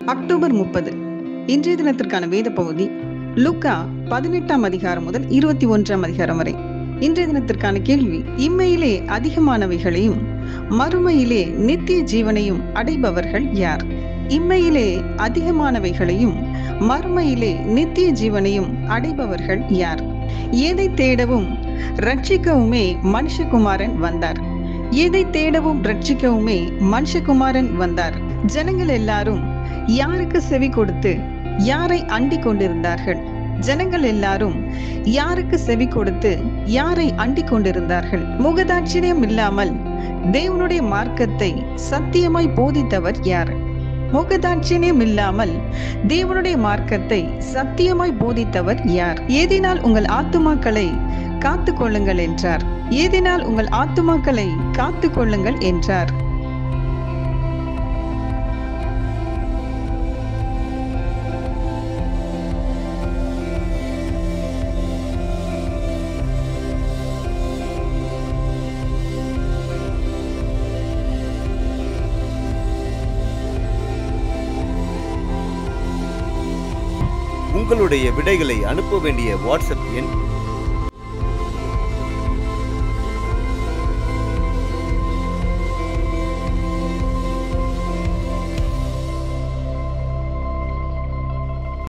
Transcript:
October முப்பது இன்றைய தினத்திற்கான வேத பகுதி லுக்கா பதினெட்டாம் அதிகாரம் முதல் இருபத்தி ஒன்றாம் அதிகாரம் வரை இன்றைய தினத்திற்கான கேள்வி இம்மையிலே அதிகமானவைகளையும் மறுமையிலே நித்திய ஜீவனையும் அடைபவர்கள் யார் இம்மையிலே அதிகமானவைகளையும் மறுமையிலே நித்திய ஜீவனையும் அடைபவர்கள் யார் எதை தேடவும் ரட்சிக்கவுமே மனுஷகுமாரன் வந்தார் எதை தேடவும் ரட்சிக்கவுமே மனுஷகுமாரன் வந்தார் ஜனங்கள் எல்லாரும் யாருக்கு செவி கொடுத்து யாரை அண்டிக் கொண்டிருந்தார்கள் ஜனங்கள் எல்லாரும் யாருக்கு செவி கொடுத்து யாரை அண்டிக் கொண்டிருந்தார்கள் முகதாட்சியம் இல்லாமல் தேவனுடைய மார்க்கத்தை சத்தியமாய் போதித்தவர் யார் முகதாட்சியம் இல்லாமல் தேவனுடைய மார்க்கத்தை சத்தியமாய் போதித்தவர் யார் ஏதினால் உங்கள் ஆத்துமாக்களை காத்து கொள்ளுங்கள் என்றார் ஏதினால் உங்கள் ஆத்துமாக்களை காத்து கொள்ளுங்கள் என்றார் உங்களுடைய விடைகளை அனுப்ப வேண்டிய வாட்ஸ்அப் எண்